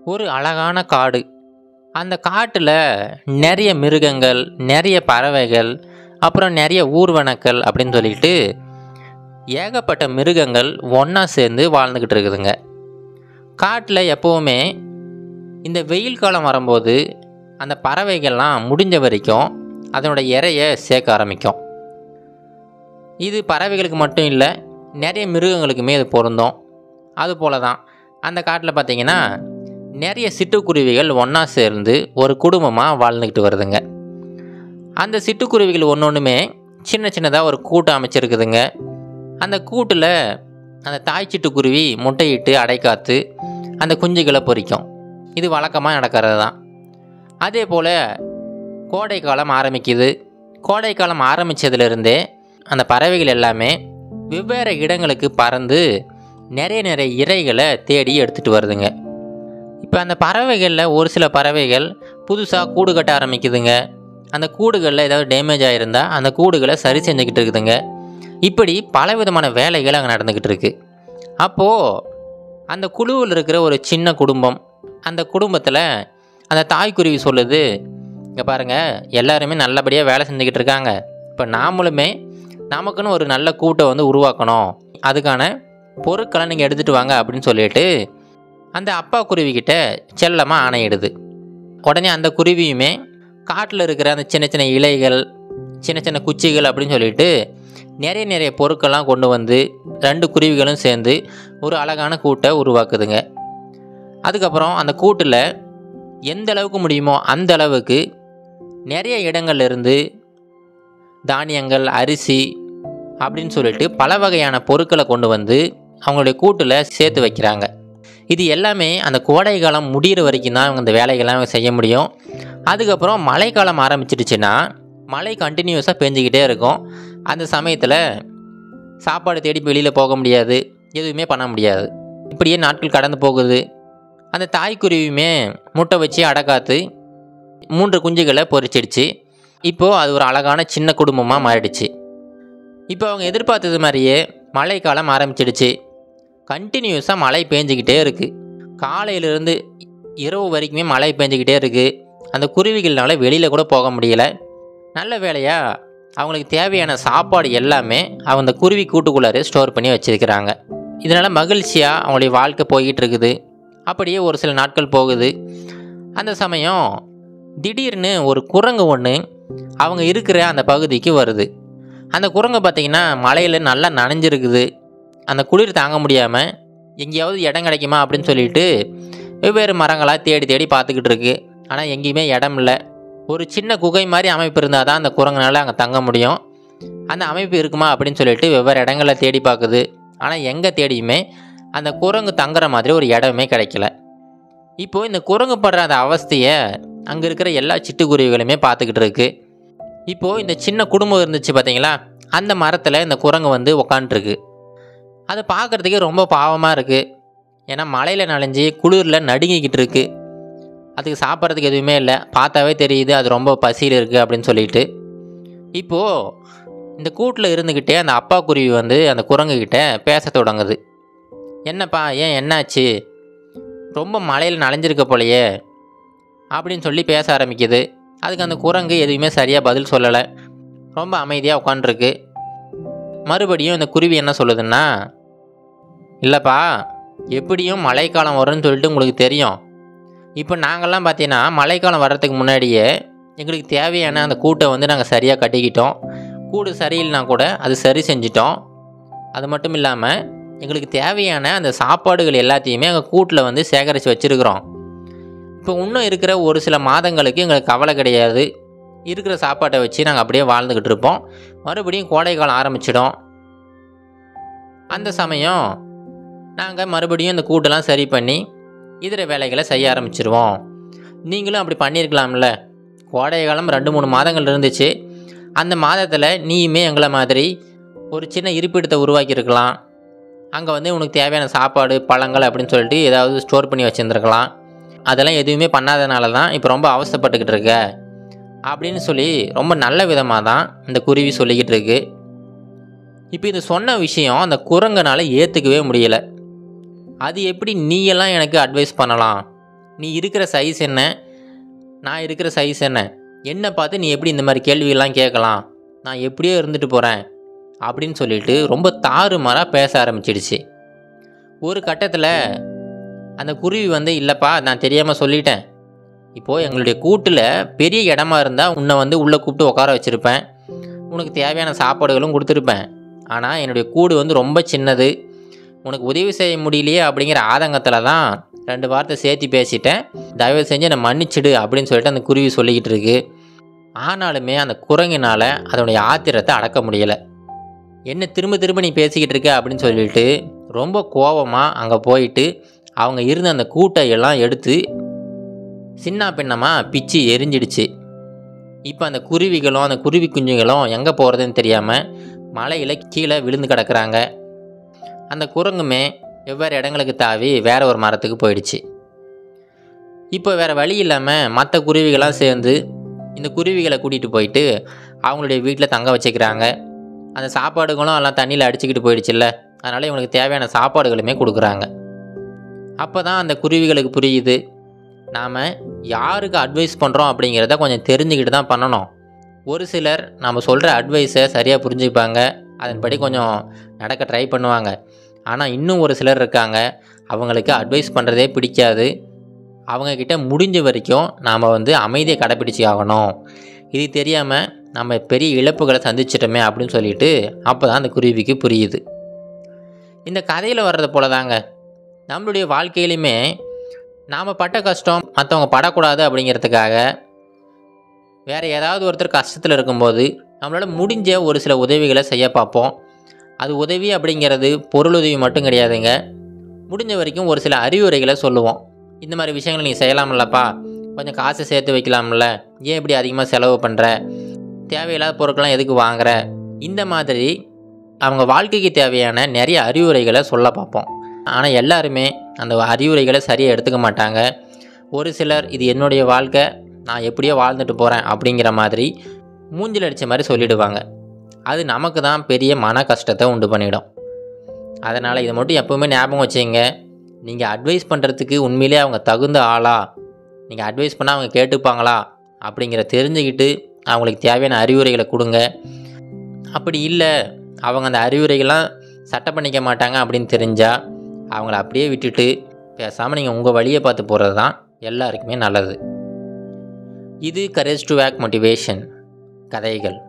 ஒரு அழகான காடு அந்த காட்டில் நிறைய மிருகங்கள் நிறைய பறவைகள் அப்புறம் நிறைய ஊர்வனக்கள் அப்படின்னு சொல்லிட்டு ஏகப்பட்ட மிருகங்கள் ஒன்றா சேர்ந்து வாழ்ந்துக்கிட்டு இருக்குதுங்க காட்டில் எப்போவுமே இந்த வெயில் காலம் வரும்போது அந்த பறவைகள்லாம் முடிஞ்ச வரைக்கும் அதனோட இறையை சேர்க்க ஆரம்பிக்கும் இது பறவைகளுக்கு மட்டும் இல்லை நிறைய மிருகங்களுக்குமே இது பொருந்தும் அதுபோல தான் அந்த காட்டில் பார்த்தீங்கன்னா நிறைய சிட்டுக்குருவிகள் ஒன்றா சேர்ந்து ஒரு குடும்பமாக வாழ்ந்துக்கிட்டு வருதுங்க அந்த சிட்டுக்குருவிகள் ஒன்று ஒன்றுமே சின்ன சின்னதாக ஒரு கூட்டம் அமைச்சிருக்குதுங்க அந்த கூட்டில் அந்த தாய் சிட்டுக்குருவி முட்டையிட்டு அடைக்காத்து அந்த குஞ்சுகளை பொரிக்கும் இது வழக்கமாக நடக்கிறது தான் அதே போல் கோடை காலம் ஆரம்பிக்குது கோடை காலம் ஆரம்பித்ததுலேருந்தே அந்த பறவைகள் எல்லாமே வெவ்வேறு இடங்களுக்கு பறந்து நிறைய நிறைய இறைகளை தேடி எடுத்துகிட்டு வருதுங்க இப்போ அந்த பறவைகளில் ஒரு சில பறவைகள் புதுசாக கூடு கட்ட ஆரம்பிக்குதுங்க அந்த கூடுகளில் ஏதாவது டேமேஜ் ஆகிருந்தால் அந்த கூடுகளை சரி செஞ்சுக்கிட்டு இருக்குதுங்க இப்படி பலவிதமான வேலைகள் அங்கே நடந்துக்கிட்டு இருக்கு அப்போது அந்த குழுவில் இருக்கிற ஒரு சின்ன குடும்பம் அந்த குடும்பத்தில் அந்த தாய்க்குருவி சொல்லுது இங்கே பாருங்கள் எல்லாருமே நல்லபடியாக வேலை செஞ்சுக்கிட்டு இருக்காங்க இப்போ நாமளுமே நமக்குன்னு ஒரு நல்ல கூட்டை வந்து உருவாக்கணும் அதுக்கான பொருட்களை நீங்கள் எடுத்துகிட்டு வாங்க அப்படின்னு சொல்லிட்டு அந்த அப்பா குருவிக்கிட்ட செல்லமாக ஆணையிடுது உடனே அந்த குருவியுமே காட்டில் இருக்கிற அந்த சின்ன சின்ன இலைகள் சின்ன சின்ன குச்சிகள் அப்படின்னு சொல்லிட்டு நிறைய நிறைய பொருட்கள்லாம் கொண்டு வந்து ரெண்டு குருவிகளும் சேர்ந்து ஒரு அழகான கூட்டை உருவாக்குதுங்க அதுக்கப்புறம் அந்த கூட்டில் எந்த அளவுக்கு முடியுமோ அந்த அளவுக்கு நிறைய இடங்கள்ல இருந்து தானியங்கள் அரிசி அப்படின்னு சொல்லிட்டு பல வகையான பொருட்களை கொண்டு வந்து அவங்களுடைய கூட்டில் சேர்த்து வைக்கிறாங்க இது எல்லாமே அந்த கோடை காலம் முடிகிற வரைக்கும் தான் அவங்க இந்த வேலைகள்லாம் செய்ய முடியும் அதுக்கப்புறம் மழைக்காலம் ஆரம்பிச்சிடுச்சுன்னா மழை கண்டினியூஸாக பெஞ்சிக்கிட்டே இருக்கும் அந்த சமயத்தில் சாப்பாடு தேடி வெளியில் போக முடியாது எதுவுமே பண்ண முடியாது இப்படியே நாட்கள் கடந்து போகுது அந்த தாய்க்குருவியுமே முட்டை வச்சு அடக்காத்து மூன்று குஞ்சுகளை பொரிச்சிடுச்சு இப்போது அது ஒரு அழகான சின்ன குடும்பமாக மாறிடுச்சு இப்போ அவங்க எதிர்பார்த்தது மாதிரியே மழைக்காலம் ஆரம்பிச்சிடுச்சு கண்டினியூஸாக மழை பேஞ்சிக்கிட்டே இருக்குது காலையிலேருந்து இரவு வரைக்குமே மழை பேஞ்சிக்கிட்டே இருக்குது அந்த குருவிகள்னால வெளியில் கூட போக முடியல நல்ல வேலையாக அவங்களுக்கு தேவையான சாப்பாடு எல்லாமே அவங்க அந்த குருவி கூட்டுக்குள்ளாரே ஸ்டோர் பண்ணி வச்சுருக்கிறாங்க இதனால் மகிழ்ச்சியாக அவங்களுடைய வாழ்க்கை போய்கிட்டு இருக்குது அப்படியே ஒரு சில நாட்கள் போகுது அந்த சமயம் திடீர்னு ஒரு குரங்கு ஒன்று அவங்க இருக்கிற அந்த பகுதிக்கு வருது அந்த குரங்கு பார்த்திங்கன்னா மலையில் நல்லா நனைஞ்சிருக்குது அந்த குளிர் தாங்க முடியாமல் எங்கேயாவது இடம் கிடைக்குமா அப்படின்னு சொல்லிட்டு வெவ்வேறு மரங்களாக தேடி தேடி பார்த்துக்கிட்டு இருக்கு ஆனால் எங்கேயுமே இடம் இல்லை ஒரு சின்ன குகை மாதிரி அமைப்பு இருந்தால் தான் அந்த குரங்குனால அங்கே தங்க முடியும் அந்த அமைப்பு இருக்குமா அப்படின்னு சொல்லிட்டு வெவ்வேறு இடங்களில் தேடி பார்க்குது ஆனால் எங்கே தேடியுமே அந்த குரங்கு தங்குற மாதிரி ஒரு இடமே கிடைக்கல இப்போது இந்த குரங்கு படுற அந்த அவஸ்தையை அங்கே இருக்கிற எல்லா சிட்டுக்குருவிகளுமே பார்த்துக்கிட்டு இருக்கு இப்போது இந்த சின்ன குடும்பம் இருந்துச்சு பார்த்தீங்களா அந்த மரத்தில் இந்த குரங்கு வந்து உக்காண்ட்ருக்கு அதை பார்க்குறதுக்கே ரொம்ப பாவமாக இருக்குது ஏன்னா மழையில் நனைஞ்சி குளிரில் நடுங்கிக்கிட்டு இருக்கு அதுக்கு சாப்பிட்றதுக்கு எதுவுமே இல்லை பார்த்தாவே தெரியுது அது ரொம்ப பசியில் இருக்குது அப்படின்னு சொல்லிட்டு இப்போது இந்த கூட்டில் இருந்துக்கிட்டே அந்த அப்பா குருவி வந்து அந்த குரங்குகிட்ட பேச தொடங்குது என்னப்பா ஏன் என்னாச்சு ரொம்ப மழையில் நனைஞ்சிருக்க போலையே அப்படின்னு சொல்லி பேச ஆரம்பிக்குது அதுக்கு அந்த குரங்கு எதுவுமே சரியாக பதில் சொல்லலை ரொம்ப அமைதியாக உட்காண்ட்ருக்கு மறுபடியும் இந்த குருவி என்ன சொல்லுதுன்னா இல்லைப்பா எப்படியும் மழைக்காலம் வரும்னு சொல்லிட்டு உங்களுக்கு தெரியும் இப்போ நாங்கள்லாம் பார்த்தீங்கன்னா மழைக்காலம் வர்றதுக்கு முன்னாடியே எங்களுக்கு தேவையான அந்த கூட்டை வந்து நாங்கள் சரியாக கட்டிக்கிட்டோம் கூடு சரியில்லைனா கூட அது சரி செஞ்சிட்டோம் அது மட்டும் இல்லாமல் எங்களுக்கு தேவையான அந்த சாப்பாடுகள் எல்லாத்தையுமே எங்கள் கூட்டில் வந்து சேகரித்து வச்சுருக்குறோம் இப்போ இன்னும் இருக்கிற ஒரு சில மாதங்களுக்கு எங்களுக்கு கவலை கிடையாது இருக்கிற சாப்பாட்டை வச்சு நாங்கள் அப்படியே வாழ்ந்துக்கிட்டு இருப்போம் மறுபடியும் கோடை காலம் ஆரம்பிச்சிடும் அந்த சமயம் நாங்கள் மறுபடியும் இந்த கூட்டெல்லாம் சரி பண்ணி இதர வேலைகளை செய்ய ஆரம்பிச்சிருவோம் நீங்களும் அப்படி பண்ணியிருக்கலாம்ல கோடை காலம் ரெண்டு மூணு மாதங்கள் இருந்துச்சு அந்த மாதத்தில் நீயுமே எங்களை மாதிரி ஒரு சின்ன இருப்பிடத்தை உருவாக்கியிருக்கலாம் அங்கே வந்து உனக்கு தேவையான சாப்பாடு பழங்கள் அப்படின்னு சொல்லிட்டு ஏதாவது ஸ்டோர் பண்ணி வச்சுருந்துருக்கலாம் அதெல்லாம் எதுவுமே பண்ணாதனால தான் இப்போ ரொம்ப அவசரப்பட்டுக்கிட்டு இருக்க அப்படின்னு சொல்லி ரொம்ப நல்ல விதமாக தான் இந்த குருவி சொல்லிக்கிட்டு இருக்கு இப்போ இது சொன்ன விஷயம் அந்த குரங்கனால் ஏற்றுக்கவே முடியல அது எப்படி நீயெல்லாம் எனக்கு அட்வைஸ் பண்ணலாம் நீ இருக்கிற சைஸ் என்ன நான் இருக்கிற சைஸ் என்ன என்னை பார்த்து நீ எப்படி இந்த மாதிரி கேள்வியெல்லாம் கேட்கலாம் நான் எப்படியோ இருந்துட்டு போகிறேன் அப்படின்னு சொல்லிட்டு ரொம்ப தாறுமாறாக பேச ஆரம்பிச்சிடுச்சு ஒரு கட்டத்தில் அந்த குருவி வந்து இல்லைப்பா நான் தெரியாமல் சொல்லிட்டேன் இப்போது எங்களுடைய கூட்டில் பெரிய இடமா இருந்தால் உன்னை வந்து உள்ளே கூப்பிட்டு உட்கார வச்சுருப்பேன் உனக்கு தேவையான சாப்பாடுகளும் கொடுத்துருப்பேன் ஆனால் என்னுடைய கூடு வந்து ரொம்ப சின்னது உனக்கு உதவி செய்ய முடியலையே அப்படிங்கிற ஆதங்கத்தில் தான் ரெண்டு வார்த்தை சேர்த்து பேசிட்டேன் தயவு செஞ்சு என்னை மன்னிச்சிடு அப்படின்னு சொல்லிட்டு அந்த குருவி சொல்லிக்கிட்டு இருக்கு ஆனாலுமே அந்த குரங்கினால் அதனுடைய ஆத்திரத்தை அடக்க முடியலை என்ன திரும்ப திரும்ப நீ பேசிக்கிட்டு இருக்க அப்படின்னு சொல்லிட்டு ரொம்ப கோபமாக அங்கே போயிட்டு அவங்க இருந்த அந்த கூட்டையெல்லாம் எடுத்து சின்ன பின்னமாக பிச்சு எரிஞ்சிடுச்சு இப்போ அந்த குருவிகளும் அந்த குருவி குஞ்சுகளும் எங்கே போகிறதுன்னு தெரியாமல் மலையில் கீழே விழுந்து கிடக்குறாங்க அந்த குரங்குமே வெவ்வேறு இடங்களுக்கு தாவி வேற ஒரு மரத்துக்கு போயிடுச்சு இப்போ வேறு வழி இல்லாமல் மற்ற குருவிகளாம் சேர்ந்து இந்த குருவிகளை கூட்டிகிட்டு போயிட்டு அவங்களுடைய வீட்டில் தங்க வச்சுக்கிறாங்க அந்த சாப்பாடுகளும் எல்லாம் தண்ணியில் அடிச்சுக்கிட்டு போயிடுச்சுல்ல அதனால் இவங்களுக்கு தேவையான சாப்பாடுகளுமே கொடுக்குறாங்க அப்போ தான் அந்த குருவிகளுக்கு புரியுது நாம் யாருக்கு அட்வைஸ் பண்ணுறோம் அப்படிங்கிறத கொஞ்சம் தெரிஞ்சுக்கிட்டு தான் பண்ணணும் ஒரு சிலர் நம்ம சொல்கிற அட்வைஸை சரியாக புரிஞ்சுப்பாங்க அதன்படி கொஞ்சம் நடக்க ட்ரை பண்ணுவாங்க ஆனால் இன்னும் ஒரு சிலர் இருக்காங்க அவங்களுக்கு அட்வைஸ் பண்ணுறதே பிடிக்காது அவங்கக்கிட்ட முடிஞ்ச வரைக்கும் நாம் வந்து அமைதியை கடைப்பிடிச்சி ஆகணும் இது தெரியாமல் நம்ம பெரிய இழப்புகளை சந்திச்சிட்டோமே அப்படின்னு சொல்லிட்டு அப்போ தான் அந்த குருவிக்கு புரியுது இந்த கதையில் வர்றது போல தாங்க நம்மளுடைய வாழ்க்கையிலுமே நாம் பட்ட கஷ்டம் மற்றவங்க படக்கூடாது அப்படிங்கிறதுக்காக வேறு ஏதாவது ஒருத்தர் கஷ்டத்தில் இருக்கும்போது நம்மளால் முடிஞ்ச ஒரு சில உதவிகளை செய்ய பார்ப்போம் அது உதவி அப்படிங்கிறது பொருளுதவி மட்டும் கிடையாதுங்க முடிஞ்ச வரைக்கும் ஒரு சில அறிவுரைகளை சொல்லுவோம் இந்த மாதிரி விஷயங்களை நீ செய்யலாம்லப்பா கொஞ்சம் காசு சேர்த்து வைக்கலாம்ல ஏன் இப்படி அதிகமாக செலவு பண்ணுற தேவையில்லாத பொருட்கள்லாம் எதுக்கு வாங்குற இந்த மாதிரி அவங்க வாழ்க்கைக்கு தேவையான நிறைய அறிவுரைகளை சொல்ல பார்ப்போம் ஆனால் எல்லாருமே அந்த அறிவுரைகளை சரியாக எடுத்துக்க மாட்டாங்க ஒரு சிலர் இது என்னுடைய வாழ்க்கை நான் எப்படியோ வாழ்ந்துட்டு போகிறேன் அப்படிங்கிற மாதிரி மூஞ்சில் அடித்த மாதிரி சொல்லிடுவாங்க அது நமக்கு தான் பெரிய மன கஷ்டத்தை உண்டு பண்ணிடும் அதனால் இதை மட்டும் எப்போவுமே ஞாபகம் வச்சுங்க நீங்கள் அட்வைஸ் பண்ணுறதுக்கு உண்மையிலே அவங்க தகுந்த ஆளா நீங்கள் அட்வைஸ் பண்ணால் அவங்க கேட்டுப்பாங்களா அப்படிங்கிற தெரிஞ்சுக்கிட்டு அவங்களுக்கு தேவையான அறிவுரைகளை கொடுங்க அப்படி இல்லை அவங்க அந்த அறிவுரைகள்லாம் சட்டை பண்ணிக்க மாட்டாங்க அப்படின்னு தெரிஞ்சால் அவங்கள அப்படியே விட்டுட்டு பேசாமல் நீங்கள் உங்கள் வழியை பார்த்து போகிறது தான் எல்லாருக்குமே நல்லது இது கரேஜ் டு வேக் மோட்டிவேஷன் கதைகள்